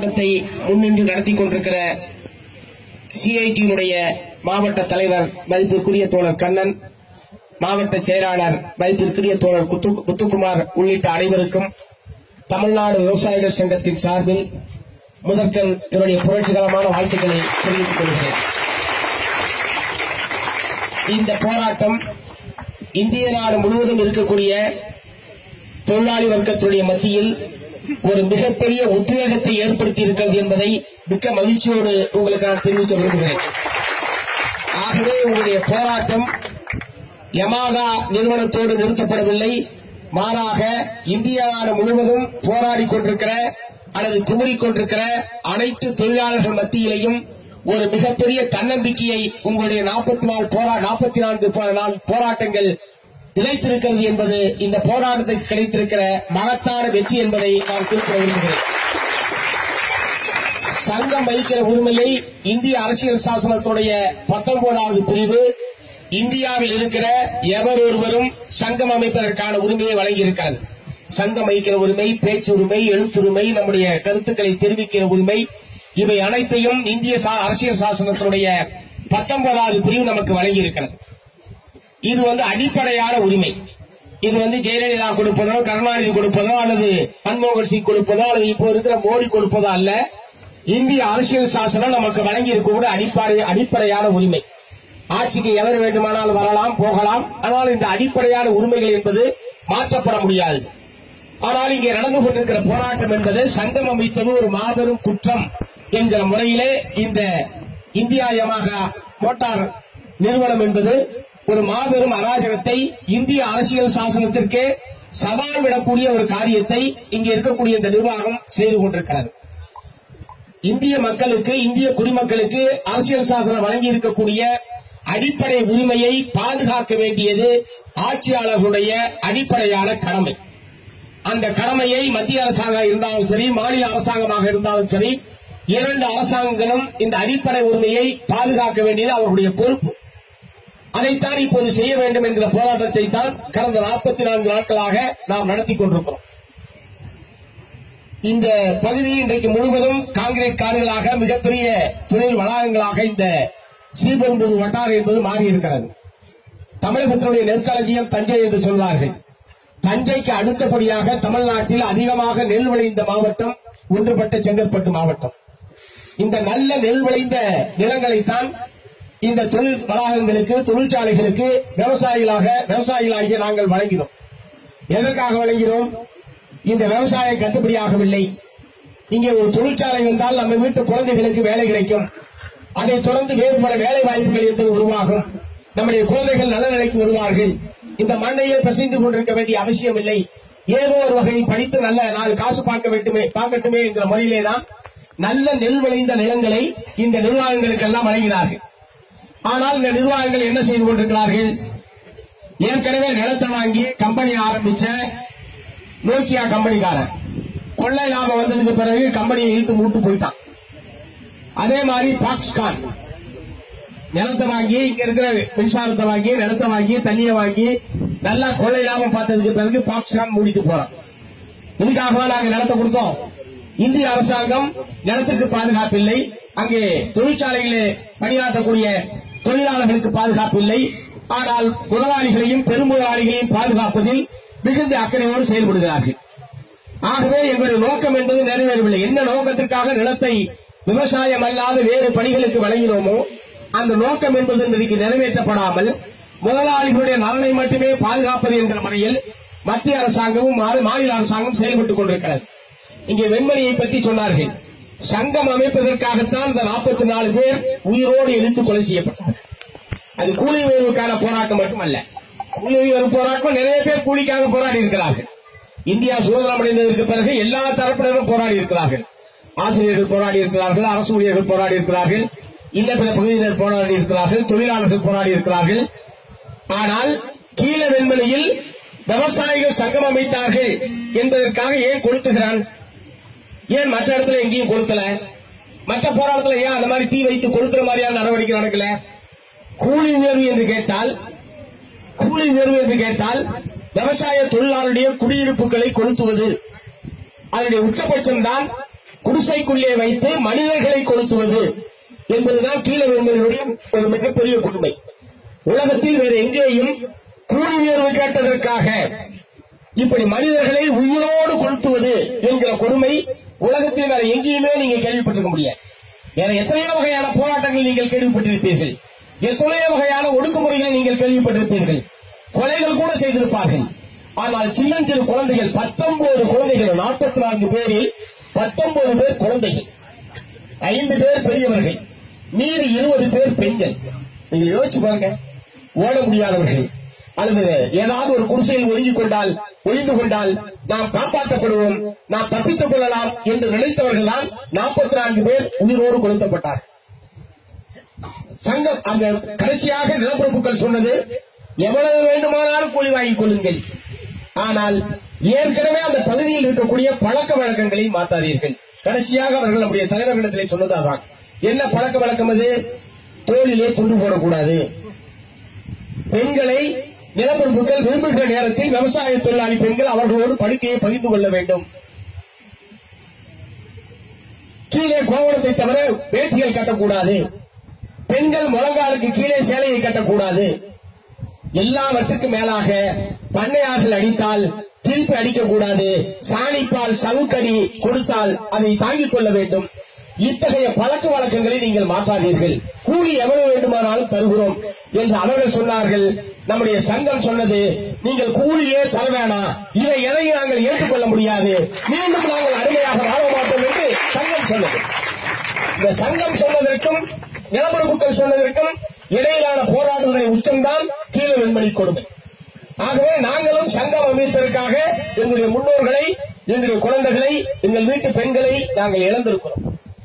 போராட்டத்தை முன்னின்று நடத்தி கொண்டிருக்கிற சிஐடியினுடைய மாவட்ட தலைவர் மதிப்பிற்குரிய தோழர் கண்ணன் மாவட்ட செயலாளர் மதிப்பிற்குரிய தோழர் குத்து- முத்துக்குமார் உள்ளிட்ட அனைவருக்கும் தமிழ்நாடு விவசாயிகள் சங்கத்தின் சார்பில் முதற்கண் என்னுடைய புரட்சிகரமான வாழ்த்துக்களை தெரிவித்துக் கொள்கிறேன் இந்த போராட்டம் இந்திய நாடு முழுவதும் இருக்கக்கூடிய தொழிலாளி வர்க்கத்துடைய மத்தியில் ஒரு மிகப்பெரிய உத்வேகத்தை ஏற்படுத்தி இருக்கிறது என்பதை மிக்க மகிழ்ச்சியோடு உங்களுக்கு நான் தெரிவிக்க விரும்புகிறேன் ஆகவே உங்களுடைய போராட்டம் யமாகா நிறுவனத்தோடு நிறுத்தப்படவில்லை மாறாக இந்திய நாடு முழுவதும் போராடி கொண்டிருக்கிற அல்லது குமுறிக் கொண்டிருக்கிற அனைத்து தொழிலாளர்கள் மத்தியிலையும் ஒரு மிகப்பெரிய தன்னம்பிக்கையை உங்களுடைய நாற்பத்தி நாலு போரா நாற்பத்தி நான்கு போ- நாள் போராட்டங்கள் நிலைத்திருக்கிறது என்பது இந்த போராட்டத்துக்கு கிடைத்திருக்கிற மகத்தான வெற்றி என்பதை நான் குறிப்பிட விரும்புகிறேன் சங்கம் வைக்கிற உரிமையை இந்திய அரசியல் சாசனத்துடைய பத்தொன்பதாவது பிரிவு இந்தியாவில் இருக்கிற எவர் ஒருவரும் சங்கம் அமைப்பதற்கான உரிமையை வழங்கியிருக்கிறது சங்கம் வைக்கிற உரிமை பேச்சுரிமை எழுத்துரிமை நம்முடைய கருத்துக்களை தெரிவிக்கிற உரிமை இவை அனைத்தையும் இந்திய சா- அரசியல் சாசனத்தினுடைய பத்தொன்பதாவது பிரிவு நமக்கு வழங்கியிருக்கிறது இது வந்து அடிப்படையான உரிமை இது வந்து ஜெயலலிதா கொடுப்பதோ கருணாநிதி கொடுப்பதோ அல்லது மன்மோகன் சிங் கொடுப்பதோ அல்லது இப்போ இருக்கிற மோடி கொடுப்பதோ அல்ல இந்திய அரசியல் சாசனம் நமக்கு வழங்கி இருக்கக்கூடிய அடிப்படை அடிப்படையான உரிமை ஆட்சிக்கு எவர் வேண்டுமானாலும் வரலாம் போகலாம் ஆனால் இந்த அடிப்படையான உரிமைகள் என்பது மாற்றப்பட முடியாது ஆனால் இங்கே நடந்து கொண்டிருக்கிற போராட்டம் என்பது சங்கம் அமைத்தது ஒரு மாபெரும் குற்றம் என்கிற முறையிலே இந்த இந்தியா யமாகா மோட்டார் நிறுவனம் என்பது ஒரு மாபெரும் அராஜகத்தை இந்திய அரசியல் சாசனத்திற்கே சவால் விடக்கூடிய ஒரு காரியத்தை இங்கே இருக்கக்கூடிய இந்த நிர்வாகம் செய்து கொண்டிருக்கிறது இந்திய மக்களுக்கு இந்திய குடிமக்களுக்கு அரசியல் சாசனம் வழங்கி இருக்கக்கூடிய அடிப்படை உரிமையை பாதுகாக்க வேண்டியது ஆட்சியாளர்களுடைய அடிப்படையான கடமை அந்த கடமையை மத்திய அரசாங்கம் இருந்தாலும் சரி மாநில அரசாங்கமாக இருந்தாலும் சரி இரண்டு அரசாங்கங்களும் இந்த அடிப்படை உரிமையை பாதுகாக்க வேண்டியது அவர்களுடைய பொறுப்பு அதைத்தான் இப்போது செய்ய வேண்டும் என்கிற போராட்டத்தை தான் கடந்த நாற்பத்தி நான்கு நாட்களாக நாம் நடத்தி கொண்டிருக்கிறோம் இந்த பகுதி இன்றைக்கு முழுவதும் கான்கிரீட் காடுகளாக மிகப்பெரிய தொழில் வளாகங்களாக இந்த ஸ்ரீபெரும்புதூர் வட்டாரம் என்பது மாறி இருக்கிறது தமிழகத்தினுடைய நெற்களஞ்சியம் தஞ்சை என்று சொல்வார்கள் தஞ்சைக்கு அடுத்தபடியாக தமிழ்நாட்டில் அதிகமாக நெல் விளைந்த மாவட்டம் ஒன்றுபட்ட செங்கற்பட்டு மாவட்டம் இந்த நல்ல நெல் விளைந்த நிலங்களைத்தான் இந்த தொழில் வளாகங்களுக்கு தொழிற்சாலைகளுக்கு விவசாயிகளாக விவசாயிகளாகிய நாங்கள் வழங்கினோம் எதற்காக வழங்கினோம் இந்த விவசாயம் கட்டுப்படியாகவில்லை இங்கே ஒரு தொழிற்சாலை வந்தால் நம்ம வீட்டு குழந்தைகளுக்கு வேலை கிடைக்கும் அதைத் தொடர்ந்து வேறு பல வேலை வாய்ப்புகள் என்பது உருவாகும் நம்முடைய குழந்தைகள் நல்ல நிலைக்கு வருவார்கள் இந்த மண்ணையே பிசைந்து கொண்டிருக்க வேண்டிய அவசியம் இல்லை ஏதோ ஒரு வகையில் படித்து நல்ல நாலு காசு பார்க்க வேண்டுமே பார்க்கட்டுமே என்கிற முறையிலே தான் நல்ல நெல் விளைந்த நிலங்களை இந்த நிர்வாகங்களுக்கு எல்லாம் வழங்கினார்கள் ஆனால் இந்த நிர்வாகங்கள் என்ன செய்து கொண்டிருக்கிறார்கள் ஏற்கனவே நிலத்தை வாங்கி கம்பெனி ஆரம்பிச்ச நோக்கியா கம்பெனிக்காரன் கொள்ளை லாபம் வந்ததுக்கு பிறகு கம்பெனியை இழுத்து மூட்டு போயிட்டான் அதே மாதிரி பாக்ஸ்கான் நிலத்தை வாங்கி இங்க இருக்கிற மின்சாரத்தை வாங்கி நிலத்தை வாங்கி தண்ணியை வாங்கி நல்லா கொள்ளை லாபம் பார்த்ததுக்கு பிறகு பாக்ஸ்கான் மூடிட்டு போறான் இதுக்காக நாங்க நிலத்தை கொடுத்தோம் இந்திய அரசாங்கம் நிலத்திற்கு பாதுகாப்பு இல்லை அங்கே தொழிற்சாலைகளிலே பணியாற்றக்கூடிய தொழிலாளர்களுக்கு பாதுகாப்பு இல்லை ஆனால் முதலாளிகளையும் பெருமுதலாளிகளையும் பாதுகாப்பதில் மிகுந்த அக்கறையோடு செயல்படுகிறார்கள் ஆகவே எங்களுடைய நோக்கம் என்பது நிறைவேறவில்லை என்ன நோக்கத்திற்காக நிலத்தை விவசாயம் அல்லாத வேறு பணிகளுக்கு வழங்கினோமோ அந்த நோக்கம் என்பது இன்றைக்கு நிறைவேற்றப்படாமல் முதலாளிகளுடைய நலனை மட்டுமே பாதுகாப்பது என்கிற முறையில் மத்திய அரசாங்கமும் மா- மாநில அரசாங்கம் செயல்பட்டுக் கொண்டிருக்கிறது இங்கே வெண்மணியை பற்றி சொன்னார்கள் சங்கம் அமைப்பதற்காகத்தான் இந்த நாற்பத்தி நாலு பேர் உயிரோடு இழுத்து கொலை செய்யப்பட்டார்கள் அது கூலி உயர்வுக்கான போராட்டம் மட்டுமல்ல கூலி உயர்வு போராட்டம் நிறைய பேர் கூலிக்காக போராடி இருக்கிறார்கள் இந்தியா சுதந்திரம் அடைந்ததற்கு பிறகு எல்லா தரப்பினரும் போராடி இருக்கிறார்கள் ஆசிரியர்கள் போராடி இருக்கிறார்கள் அரசு ஊழியர்கள் போராடி இருக்கிறார்கள் இன்ன பிற பகுதியினர் போராடி இருக்கிறார்கள் தொழிலாளர்கள் போராடி இருக்கிறார்கள் ஆனால் கீழ வெண்மணியில் விவசாயிகள் சங்கம் அமைத்தார்கள் என்பதற்காக ஏன் கொளுத்துகிறான் ஏன் மற்ற இடத்துல எங்கேயும் கொளுத்தல மற்ற போராட்டத்துல ஏன் அந்த மாதிரி தீ வைத்து கொளுத்துற மாதிரியான நடவடிக்கை நடக்கல கூலி உயர்வு என்று கேட்டால் கூலி உயர்வு என்று கேட்டால் விவசாய தொழிலாளருடைய குடியிருப்புகளை கொளுத்துவது அதனுடைய உச்சபட்சம் தான் குடிசைக்குள்ளே வைத்து மனிதர்களை கொளுத்துவது என்பதுதான் கீழ வேண்மையினுடைய ஒரு மிகப்பெரிய கொடுமை உலகத்தில் வேறு எங்கேயும் கூலி உயர்வு கேட்டதற்காக இப்படி மனிதர்களை உயிரோடு கொளுத்துவது என்கிற கொடுமை உலகத்தில் வேற எங்கேயுமே நீங்க கேள்விப்பட்டிருக்க முடியாது வேற எத்தனையோ வகையான போராட்டங்கள் நீங்கள் கேள்விப்பட்டிருப்பீர்கள் எத்தனையோ வகையான ஒடுக்குமுறைகளை நீங்கள் கேள்விப்பட்டிருப்பீர்கள் கொலைகள் கூட செய்திருப்பார்கள் ஆனால் சின்னஞ்சிறு குழந்தைகள் பத்தொன்பது குழந்தைகள் நாற்பத்தி நான்கு பேரில் பத்தொன்பது பேர் குழந்தைகள் ஐந்து பேர் பெரியவர்கள் மீறி இருபது பேர் பெண்கள் நீங்க யோசிச்சு பாருங்க ஓட முடியாதவர்கள் அல்லது ஏதாவது ஒரு குடிசையில் ஒதுங்கிக் கொண்டால் ஒழிந்து கொண்டால் நாம் காப்பாற்றப்படுவோம் நாம் தப்பித்துக் கொள்ளலாம் என்று நினைத்தவர்கள் தான் நாற்பத்தி நான்கு பேர் உயிரோடு கொளுத்தப்பட்டார் சங்கம் அந்த கடைசியாக நிலப்பரப்புகள் சொன்னது எவ்வளவு வேண்டுமானாலும் கூலி வாங்கிக் கொள்ளுங்கள் ஆனால் ஏற்கனவே அந்த பகுதியில் இருக்கக்கூடிய பழக்க வழக்கங்களை மாற்றாதீர்கள் கடைசியாக அவர்கள் நம்முடைய தலைவர்களிடத்திலே சொன்னது அதான் என்ன பழக்க வழக்கம் அது தோளிலே துண்டு போடக்கூடாது பெண்களை நிலப்பரப்புகள் விரும்புகிற நேரத்தில் விவசாய தொழிலாளி பெண்கள் அவர்களோடு படுக்கையை பகிர்ந்து கொள்ள வேண்டும் கீழே கோவணத்தை தவிர வேட்டிகள் கட்டக்கூடாது பெண்கள் முழங்காலுக்கு கீழே சேலையை கட்டக்கூடாது எல்லாவற்றுக்கும் மேலாக பண்ணையார்கள் அடித்தால் திருப்பி அடிக்கக்கூடாது சாணிப்பால் சவுக்கடி கொடுத்தால் அதை தாங்கிக் கொள்ள வேண்டும் இத்தகைய பழக்க வழக்கங்களை நீங்கள் மாற்றாதீர்கள் கூலி எவ்வளவு வேண்டுமானாலும் தருகிறோம் என்று அவர்கள் சொன்னார்கள் நம்முடைய சங்கம் சொன்னது நீங்கள் கூலியே தர வேணாம் இதை எதையும் நாங்கள் ஏற்றுக்கொள்ள முடியாது மீண்டும் நாங்கள் அருமையாக வாழ மாட்டோம் என்று சங்கம் சொன்னது இந்த சங்கம் சொன்னதற்கும் நிலப்பரப்புகள் சொன்னதற்கும் இடையிலான போராட்டத்தின் உச்சம்தான் கீழ வெண்மணி கொடுமை ஆகவே நாங்களும் சங்கம் அமைத்ததற்காக எங்களுடைய முன்னோர்களை எங்களுடைய குழந்தைகளை எங்கள் வீட்டு பெண்களை நாங்கள் இழந்திருக்கிறோம்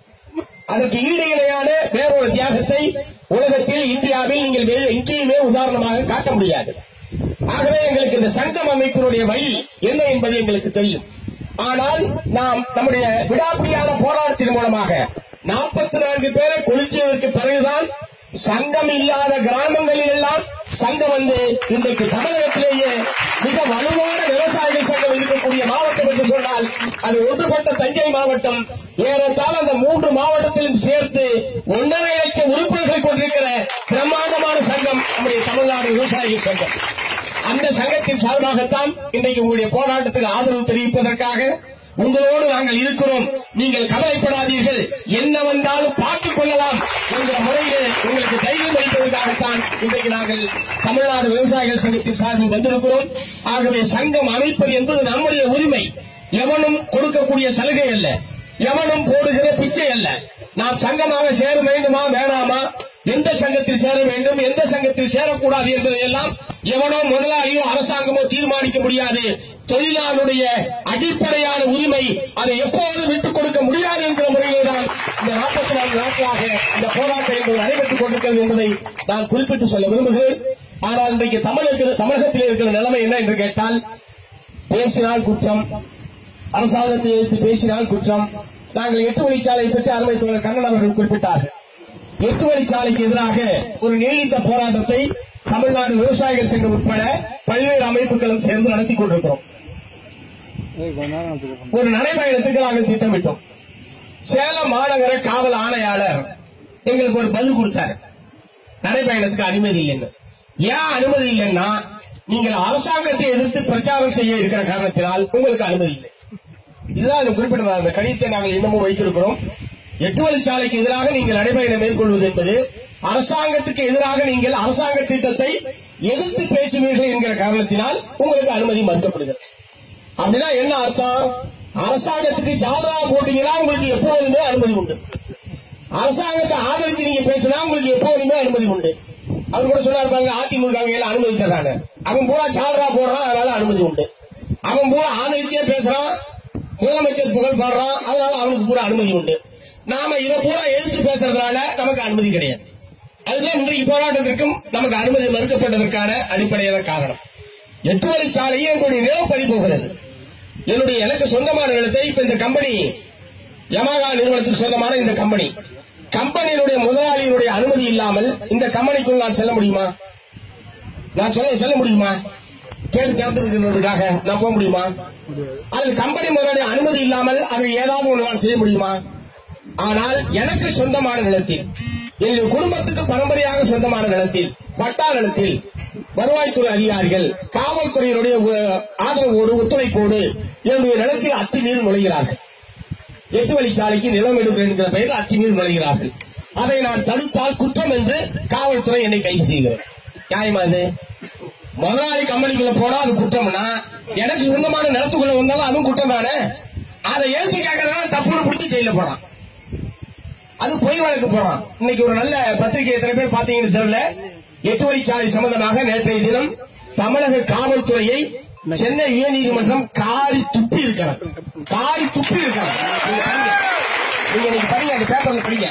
அதற்கு ஈடு இணையான வேறொரு தியாகத்தை உலகத்தில் இந்தியாவில் நீங்கள் வேறு எங்கேயுமே உதாரணமாக காட்ட முடியாது ஆகவே எங்களுக்கு இந்த சங்கம் அமைப்பினுடைய வழி என்ன என்பது எங்களுக்கு தெரியும் ஆனால் நாம் நம்முடைய விடாப்பிடியான போராட்டத்தின் மூலமாக நாற்பத்தி நான்கு பேரை கொளுச்சியதற்கு பிறகுதான் சங்கம் இல்லாத கிராமங்களில் எல்லாம் சங்கம் வந்து இன்றைக்கு தமிழகத்திலேயே மிக வலுவான விவசாயிகள் சங்கம் இருக்கக்கூடிய மாவட்டம் என்று சொன்னால் அது ஒன்றுபட்ட தஞ்சை மாவட்டம் ஏறத்தாழ அந்த மூன்று மாவட்டத்திலும் சேர்த்து ஒன்றரை லட்சம் உறுப்பினர்களை கொண்டிருக்கிற பிரம்மாண்டமான சங்கம் நம்முடைய தமிழ்நாடு விவசாயிகள் சங்கம் அந்த சங்கத்தின் சார்பாகத்தான் இன்றைக்கு உங்களுடைய போராட்டத்துக்கு ஆதரவு தெரிவிப்பதற்காக உங்களோடு நாங்கள் இருக்கிறோம் நீங்கள் கவலைப்படாதீர்கள் என்ன வந்தாலும் பார்த்துக் கொள்ளலாம் என்கிற முறையில் உங்களுக்கு தைரியம் அளிப்பதற்காகத்தான் இன்றைக்கு நாங்கள் தமிழ்நாடு விவசாயிகள் சங்கத்தின் சார்பில் வந்திருக்கிறோம் ஆகவே சங்கம் அமைப்பது என்பது நம்முடைய உரிமை எவனும் கொடுக்கக்கூடிய சலுகை அல்ல எவனும் போடுகிற பிச்சை அல்ல நாம் சங்கமாக சேர வேண்டுமா வேணாமா எந்த சங்கத்தில் சேர வேண்டும் எந்த சங்கத்தில் சேரக்கூடாது என்பதை எல்லாம் எவனோ முதலாளியோ அரசாங்கமோ தீர்மானிக்க முடியாது தொழிலாளருடைய அடிப்படையான உரிமை அதை எப்போதும் விட்டுக் கொடுக்க முடியாது என்கிற முறையிலே தான் இந்த நாற்பத்தி நான்கு நாட்களாக இந்த போராட்டம் என்பது நடைபெற்றுக் கொண்டிருக்கிறது என்பதை நான் குறிப்பிட்டு சொல்ல விரும்புகிறேன் ஆனால் இன்றைக்கு தமிழக தமிழகத்தில் இருக்கிற நிலைமை என்ன என்று கேட்டால் பேசினால் குற்றம் அரசாங்கத்தை எதிர்த்து பேசினால் குற்றம் நாங்கள் எட்டு வழிச்சாலை பற்றி அருமை தோழர் கண்ணன் அவர்கள் குறிப்பிட்டார்கள் எட்டு வழிச்சாலைக்கு எதிராக ஒரு நீடித்த போராட்டத்தை தமிழ்நாடு விவசாயிகள் சங்கம் உட்பட பல்வேறு அமைப்புகளும் சேர்ந்து நடத்தி கொண்டிருக்கிறோம் ஒரு நடைபயணத்துக்கு நாங்கள் திட்டமிட்டோம் சேலம் மாநகர காவல் ஆணையாளர் எங்களுக்கு ஒரு பதில் கொடுத்தாரு நடைபயணத்துக்கு அனுமதி இல்லைன்னு ஏன் அனுமதி இல்லைன்னா நீங்கள் அரசாங்கத்தை எதிர்த்து பிரச்சாரம் செய்ய இருக்கிற காரணத்தினால் உங்களுக்கு அனுமதி இல்லை இதுதான் அது குறிப்பிட்டதா அந்த கடிதத்தை நாங்கள் இன்னமும் வைத்திருக்கிறோம் எட்டு வழிச்சாலைக்கு எதிராக நீங்கள் நடைபயணம் மேற்கொள்வது என்பது அரசாங்கத்துக்கு எதிராக நீங்கள் அரசாங்க திட்டத்தை எதிர்த்து பேசுவீர்கள் என்கிற காரணத்தினால் உங்களுக்கு அனுமதி மறுக்கப்படுகிறது அப்படின்னா என்ன அர்த்தம் அரசாங்கத்துக்கு ஜாலரா போட்டீங்கன்னா உங்களுக்கு எப்போதுமே அனுமதி உண்டு அரசாங்கத்தை ஆதரிச்சு நீங்க பேசினா உங்களுக்கு எப்போதுமே அனுமதி உண்டு அவர் கூட சொன்னா இருப்பாங்க அதிமுக கையில அனுமதி தர்றாங்க அவன் பூரா ஜாலரா போடுறான் அதனால அனுமதி உண்டு அவன் பூரா ஆதரிச்சே பேசுறான் முதலமைச்சர் புகழ் பாடுறான் அதனால அவனுக்கு பூரா அனுமதி உண்டு நாம இதை பூரா எதிர்த்து பேசுறதுனால நமக்கு அனுமதி கிடையாது அதுதான் இன்றைக்கு போராட்டத்திற்கும் நமக்கு அனுமதி மறுக்கப்பட்டதற்கான அடிப்படையான காரணம் எட்டு வழிச்சாலையை என்னுடைய நிலம் பதிப்போகிறது என்னுடைய எனக்கு சொந்தமான நிலத்தை இப்ப இந்த கம்பெனி யமாகா நிறுவனத்துக்கு சொந்தமான இந்த கம்பெனி கம்பெனியினுடைய முதலாளியினுடைய அனுமதி இல்லாமல் இந்த கம்பெனிக்குள் நான் செல்ல முடியுமா நான் சொல்ல செல்ல முடியுமா கேட்டு திறந்திருக்கிறதுக்காக நான் போக முடியுமா அது கம்பெனி முதலாளி அனுமதி இல்லாமல் அது ஏதாவது ஒன்று நான் செய்ய முடியுமா ஆனால் எனக்கு சொந்தமான நிலத்தில் என்னுடைய குடும்பத்துக்கு பரம்பரையாக சொந்தமான நிலத்தில் பட்டா நிலத்தில் வருவாய்த்துறை அதிகாரிகள் காவல்துறையினுடைய உ- ஆதரவோடு ஒத்துழைப்போடு என்னுடைய நிலத்தில் அத்துமீறி நுழைகிறார்கள் எட்டு வழிச்சாலைக்கு நிலம் எடுக்கிறேன் என்கிற பெயரில் அத்துமீறி நுழைகிறார்கள் அதை நான் தடுத்தால் குற்றம் என்று காவல்துறை என்னை கைது செய்கிறது நியாயமா இது முதலாளி கம்பெனிக்குள்ள போனா அது குற்றம்னா எனக்கு சொந்தமான நிலத்துக்குள்ள வந்தாலும் அதுவும் குற்றம் தானே அதை எழுத்து கேட்கறதுனால தப்புன்னு பிடிச்சி ஜெயில போறான் அது பொய் வழக்கு போறான் இன்னைக்கு ஒரு நல்ல பத்திரிகை எத்தனை பேர் பாத்தீங்கன்னு தெரியல எட்டு வழிச்சாலை சம்பந்தமாக நேற்றைய தினம் தமிழக காவல்துறையை சென்னை உயர்நீதிமன்றம் காரி துப்பி இருக்கிறார் காரி துப்பி இருக்கிறார் நீங்க படிங்க. நீங்க இன்னைக்கு படிங்க அந்த பேப்பர்ல படிங்க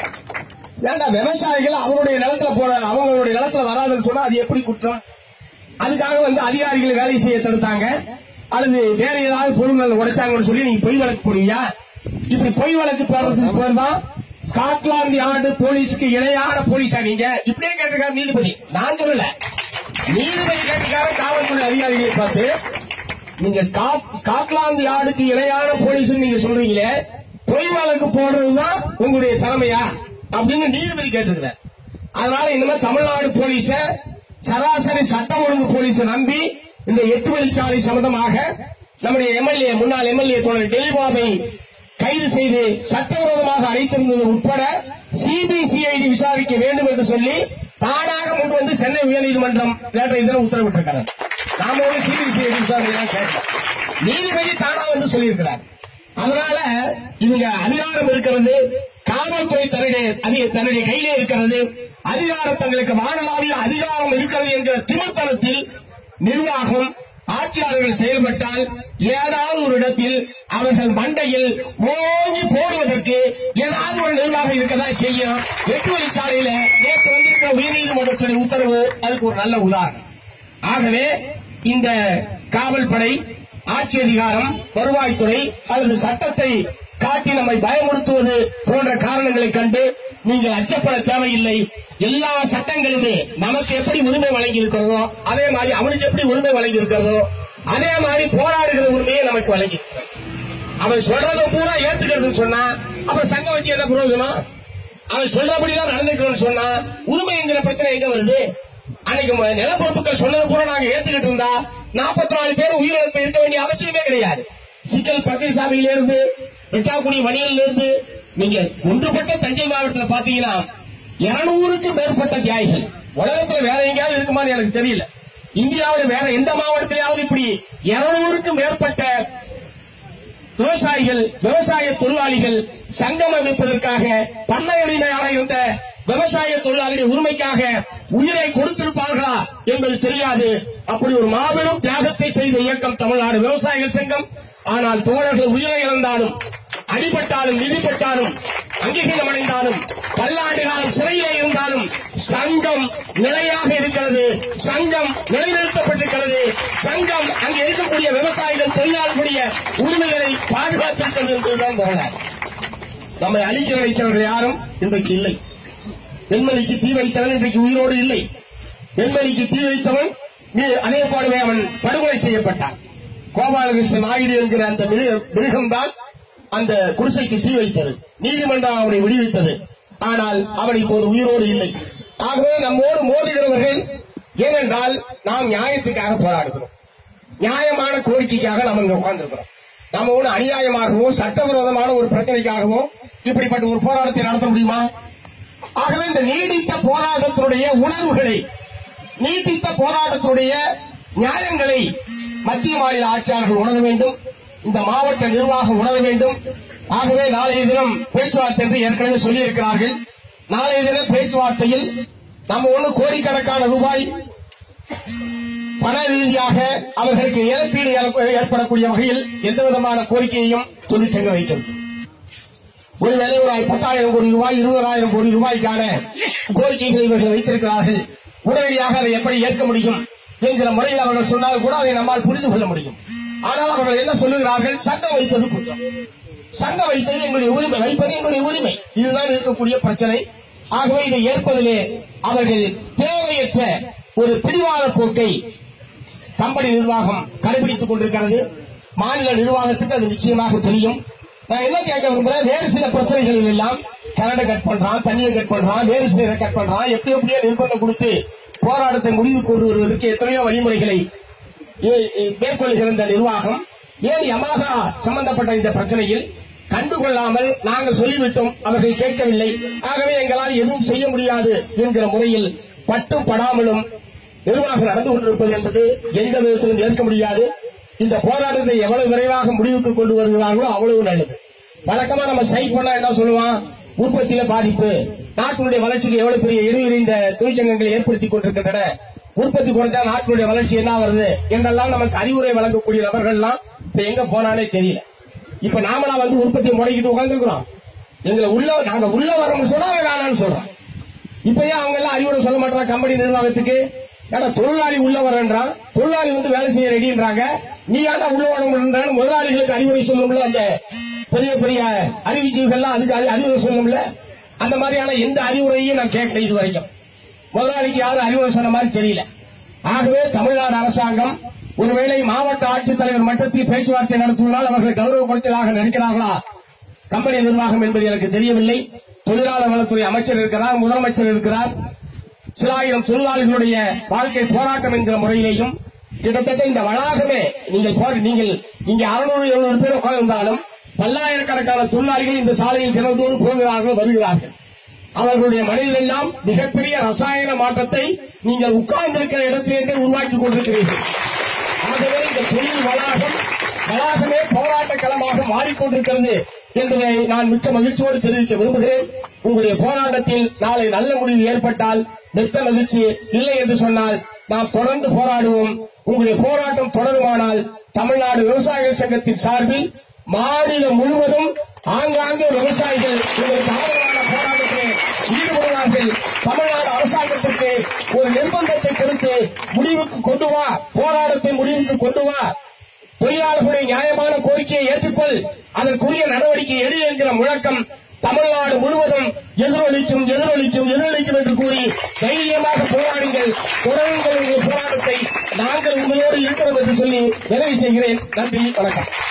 ஏன்டா விவசாயிகள் அவருடைய நிலத்துல போற அவங்களுடைய நிலத்துல வராதுன்னு சொன்னா அது எப்படி குற்றம் அதுக்காக வந்து அதிகாரிகள் வேலை செய்ய தடுத்தாங்க அல்லது வேற ஏதாவது பொருள்கள் உடைச்சாங்கன்னு சொல்லி நீங்க பொய் வழக்கு போடுவீங்க இப்படி பொய் வழக்கு போடுறதுக்கு பேர் தான் ஸ்காட்லாந்து யார்டு போலீஸ்க்கு இணையான போலீஸா நீங்க இப்படியே கேட்டிருக்காரு நீதிபதி நான் சொல்லல நீதிபதி கேட்டிருக்காரு காவல்துறை அதிகாரிகளை பார்த்து நீங்க ஸ்காட்- ஸ்காட்லாந்து யார்டுக்கு இணையான போலீஸ் நீங்க சொல்றீங்களே பொய் வழக்கு போடுறதுதான் உங்களுடைய திறமையா அப்படின்னு நீதிபதி கேட்டிருக்கிறார் அதனால இனிமே தமிழ்நாடு போலீஸ சராசரி சட்டம் ஒழுங்கு போலீஸ நம்பி இந்த எட்டு வழிச்சாலை சம்பந்தமாக நம்முடைய எம்எல்ஏ முன்னாள் எம்எல்ஏ தோழர் டெலிபாபை கைது செய்து சட்டவிரோதமாக அழைத்திருந்தது உட்பட சிபிசிஐடி விசாரிக்க வேண்டும் என்று சொல்லி தானாக முன் வந்து சென்னை உயர்நீதிமன்றம் நேற்றைய தினம் உத்தரவிட்டிருக்கிறது நாம வந்து சிபிசிஐடி விசாரணை தான் கேட்டோம் நீதிபதி தானா வந்து சொல்லியிருக்கிறார் அதனால இவங்க அதிகாரம் இருக்கிறது காவல்துறை தன்னுடைய அதிக தன்னுடைய கையிலே இருக்கிறது அதிகாரம் தங்களுக்கு வானலாவிய அதிகாரம் இருக்கிறது என்கிற திமிர்த்தனத்தில் நிர்வாகம் ஆட்சியாளர்கள் செயல்பட்டால் ஏதாவது ஒரு இடத்தில் அவர்கள் மண்டையில் ஓங்கி போடுவதற்கு ஏதாவது ஒரு நிர்வாகம் இருக்கதான் செய்யும் எட்டு வழிச்சாலையில நேற்று வந்திருக்கிற உயர்நீதிமன்றத்துடைய உத்தரவு அதுக்கு ஒரு நல்ல உதாரணம் ஆகவே இந்த காவல்படை ஆட்சி அதிகாரம் வருவாய்த்துறை அல்லது சட்டத்தை காட்டி நம்மை பயமுறுத்துவது போன்ற காரணங்களை கண்டு நீங்கள் அச்சப்பட தேவையில்லை எல்லா சட்டங்களுமே நமக்கு எப்படி உரிமை வழங்கி இருக்கிறதோ அதே மாதிரி அவனுக்கு எப்படி உரிமை வழங்கி இருக்கிறதோ அதே மாதிரி போராடுகிற உரிமையை நமக்கு வழங்கி இருக்கிறது. அவன் சொல்றத பூரா ஏத்துக்கிறதுன்னு சொன்னா அப்ப சங்கம் வச்சு என்ன பிரயோஜனம் அவன் சொல்றபடிதான் நடந்துக்கிறோம்னு சொன்னா உரிமை என்கிற பிரச்சனை எங்க வருது அன்னைக்கு ம- நிலப்பரப்புகள் சொன்னது பூரா நாங்க ஏத்துக்கிட்டு இருந்தா நாற்பத்தி நாலு பேர் உயிரிழப்பு இருக்க வேண்டிய அவசியமே கிடையாது சிக்கல் பக்கரி சாமியில இருந்து வெட்டாக்குடி வணிகல்ல இருந்து நீங்க ஒன்றுபட்ட தஞ்சை மாவட்டத்தில் பாத்தீங்கன்னா இருநூறுக்கு மேற்பட்ட தியாகிகள் உலகத்துல வேற எங்கேயாவது இருக்குமான்னு எனக்கு தெரியல இந்தியாவில் வேற எந்த மாவட்டத்திலாவது இப்படி இருநூறுக்கும் மேற்பட்ட விவசாயிகள் விவசாய தொழிலாளிகள் சங்கம் அமைப்பதற்காக பண்ணை உரிமையாக இருந்த விவசாய தொழிலாளிகளுடைய உரிமைக்காக உயிரை கொடுத்திருப்பார்களா என்பது தெரியாது அப்படி ஒரு மாபெரும் தியாகத்தை செய்த இயக்கம் தமிழ்நாடு விவசாயிகள் சங்கம் ஆனால் தோழர்கள் உயிரை இழந்தாலும் அடிபட்டாலும் மிதிப்பட்டாலும் அங்கீகாரம் அடைந்தாலும் பல்லாண்டு காலம் சிறையிலே இருந்தாலும் சங்கம் நிலையாக இருக்கிறது சங்கம் நிலைநிறுத்தப்பட்டிருக்கிறது சங்கம் அங்கே இருக்கக்கூடிய விவசாயிகள் தொழிலாளர்களுடைய உரிமைகளை பாதுகாத்திருக்கிறது என்பதுதான் வரலாறு நம்மை அழிக்க வைத்தவர்கள் யாரும் இன்றைக்கு இல்லை பெண்மணிக்கு தீ வைத்தவன் இன்றைக்கு உயிரோடு இல்லை பெண்மணிக்கு தீ வைத்தவன் மீ- அதே போலவே அவன் படுகொலை செய்யப்பட்டான் கோபாலகிருஷ்ணன் நாயுடு என்கிற அந்த மிருக- மிருகம்தான் அந்த குடிசைக்கு தீ வைத்தது நீதிமன்றம் அவனை விடுவித்தது ஆனால் அவன் இப்போது உயிரோடு இல்லை ஆகவே நம்மோடு மோதுகிறவர்கள் ஏனென்றால் நாம் நியாயத்துக்காக போராடுகிறோம் நியாயமான கோரிக்கைக்காக நம்ம இங்க உட்கார்ந்திருக்கிறோம் நம்ம ஒண்ணு அநியாயமாகவோ சட்டவிரோதமான ஒரு பிரச்சனைக்காகவோ இப்படிப்பட்ட ஒரு போராட்டத்தை நடத்த முடியுமா ஆகவே இந்த நீடித்த போராட்டத்தினுடைய உணர்வுகளை நீட்டித்த போராட்டத்தினுடைய நியாயங்களை மத்திய மாநில ஆட்சியாளர்கள் உணர வேண்டும் இந்த மாவட்ட நிர்வாகம் உணர வேண்டும் ஆகவே நாளைய தினம் பேச்சுவார்த்தை என்று ஏற்கனவே சொல்லியிருக்கிறார்கள் நாளைய தினம் பேச்சுவார்த்தையில் நம்ம ஒண்ணு கோடிக்கணக்கான ரூபாய் பண ரீதியாக அவர்களுக்கு இழப்பீடு ஏற்ப- ஏற்படக்கூடிய வகையில் எந்த விதமான கோரிக்கையையும் தொழிற்சங்கம் வைக்கிறது ஒருவேளை ஒரு பத்தாயிரம் கோடி ரூபாய் இருபதாயிரம் கோடி ரூபாய்க்கான கோரிக்கைகளை இவர்கள் வைத்திருக்கிறார்கள் உடனடியாக அதை எப்படி ஏற்க முடியும் என்கிற முறையில் அவர்கள் சொன்னால் கூட அதை நம்மால் புரிந்து கொள்ள முடியும் ஆனால் அவர்கள் என்ன சொல்லுகிறார்கள் சங்கம் வைத்தது குற்றம் சங்கம் வைத்தது எங்களுடைய உரிமை வைப்பது எங்களுடைய உரிமை இதுதான் இருக்கக்கூடிய பிரச்சனை ஆகவே இதை ஏற்பதிலே அவர்கள் தேவையற்ற ஒரு பிடிவாத போக்கை கம்பெனி நிர்வாகம் கடைபிடித்துக் கொண்டிருக்கிறது மாநில நிர்வாகத்துக்கு அது நிச்சயமாக தெரியும் நான் என்ன கேட்க விரும்புறேன் வேறு சில பிரச்சனைகள் எல்லாம் கரண்ட் கட் பண்றான் தண்ணியை கட் பண்றான் வேறு சிலரை கட் பண்றான் எப்படி எப்படியோ நிர்பந்தம் கொடுத்து போராட்டத்தை முடிவு கொண்டு வருவதற்கு எத்தனையோ வழிமுறைகளை இ- இ- மேற்கொள்கிற இந்த நிர்வாகம் ஏன் யமாகா சம்பந்தப்பட்ட இந்த பிரச்சனையில் கண்டுகொள்ளாமல் நாங்கள் சொல்லிவிட்டோம் அவர்கள் கேட்கவில்லை ஆகவே எங்களால் எதுவும் செய்ய முடியாது என்கிற முறையில் பட்டும் படாமலும் நிர்வாகம் நடந்து கொண்டிருப்பது என்பது எந்த விதத்திலும் ஏற்க முடியாது இந்த போராட்டத்தை எவ்வளவு விரைவாக முடிவுக்கு கொண்டு வருகிறார்களோ அவ்வளவு நல்லது வழக்கமா நம்ம ஸ்ட்ரைக் பண்ணா என்ன சொல்லுவான் உற்பத்தியில பாதிப்பு நாட்டினுடைய வளர்ச்சிக்கு எவ்வளவு பெரிய இடையூறு இந்த தொழிற்சங்கங்களை ஏற்படுத்தி கொண்டிருக்கின்றன உற்பத்தி குறைஞ்சா நாட்டினுடைய வளர்ச்சி என்ன வருது என்றெல்லாம் நமக்கு அறிவுரை வழங்கக்கூடிய நபர்கள்லாம் இப்ப எங்க போனானே தெரியல இப்ப நாமளா வந்து உற்பத்தியை முடக்கிட்டு உட்கார்ந்துருக்கிறோம் எங்களை உள்ள நாங்க உள்ள வரோம்னு சொன்னா அவன் வேணாம்னு சொல்றோம் இப்ப ஏன் அவங்க எல்லாம் அறிவுரை சொல்ல மாட்டாங்க கம்பெனி நிர்வாகத்துக்கு ஏன்னா தொழிலாளி உள்ள வரன்றான் தொழிலாளி வந்து வேலை செய்ய ரெடின்றாங்க நீ ஏன்டா உள்ள வரணும்ன்றான்னு முதலாளிகளுக்கு அறிவுரை சொல்லணும்ல அந்த பெரிய பெரிய அறிவிச்சீர்கள்லாம் அதுக்கு அறி- அறிவுரை சொல்லணும்ல அந்த மாதிரியான எந்த அறிவுரையும் நான் கேட்கல இது வரைக்கும் முதலாளிக்கு யாரும் அறிவுரை சொன்ன மாதிரி தெரியல ஆகவே தமிழ்நாடு அரசாங்கம் ஒருவேளை மாவட்ட ஆட்சித்தலைவர் மட்டத்தில் பேச்சுவார்த்தை நடத்துவதால் அவர்கள் கௌரவ குறைச்சலாக நினைக்கிறார்களா கம்பெனி நிர்வாகம் என்பது எனக்கு தெரியவில்லை தொழிலாளர் நலத்துறை அமைச்சர் இருக்கிறார் முதலமைச்சர் இருக்கிறார் சில ஆயிரம் தொழிலாளர்களுடைய வாழ்க்கை போராட்டம் என்கிற முறையிலேயும் கிட்டத்தட்ட இந்த வளாகமே நீங்கள் போ- நீங்கள் இங்கே அறுநூறு எழுநூறு பேர் உட்கார்ந்திருந்தாலும் பல்லாயிரக்கணக்கான தொழிலாளிகள் இந்த சாலையில் தினந்தோறும் போகிறார்கள் வருகிறார்கள் அவர்களுடைய மனதில் எல்லாம் மிகப்பெரிய ரசாயன மாற்றத்தை நீங்கள் உட்கார்ந்திருக்கிற இடத்திலேயே உருவாக்கி கொண்டிருக்கிறீர்கள் ஆகவே இந்த தொழில் வளாகம் வளாகமே போராட்ட களமாக மாறிக்கொண்டிருக்கிறது என்பதை நான் மிக்க மகிழ்ச்சியோடு தெரிவிக்க விரும்புகிறேன் உங்களுடைய போராட்டத்தில் நாளை நல்ல முடிவு ஏற்பட்டால் மிக்க மகிழ்ச்சி இல்லை என்று சொன்னால் நாம் தொடர்ந்து போராடுவோம் உங்களுடைய போராட்டம் தொடருமானால் தமிழ்நாடு விவசாயிகள் சங்கத்தின் சார்பில் மாநிலம் முழுவதும் ஆங்காங்கே விவசாயிகள் உங்களுக்கு ஆதரவான போராட்டத்திலே ஈடுபடுவார்கள் தமிழ்நாடு அரசாங்கத்திற்கு ஒரு நிர்பந்தத்தை கொடுத்து முடிவுக்கு கொண்டு வா போராட்டத்தை முடிவுக்கு கொண்டு வா தொழிலாளர்களுடைய நியாயமான கோரிக்கையை ஏற்றுக்கொள் அதற்குரிய நடவடிக்கை எடு என்கிற முழக்கம் தமிழ்நாடு முழுவதும் எதிரொலிக்கும் எதிரொலிக்கும் எதிரொலிக்கும் என்று கூறி தைரியமாக போராடுங்கள் தொடருங்கள் உங்கள் போராட்டத்தை நாங்கள் உங்களோடு இருக்கிறோம் என்று சொல்லி நிறைவு செய்கிறேன் நன்றி வணக்கம்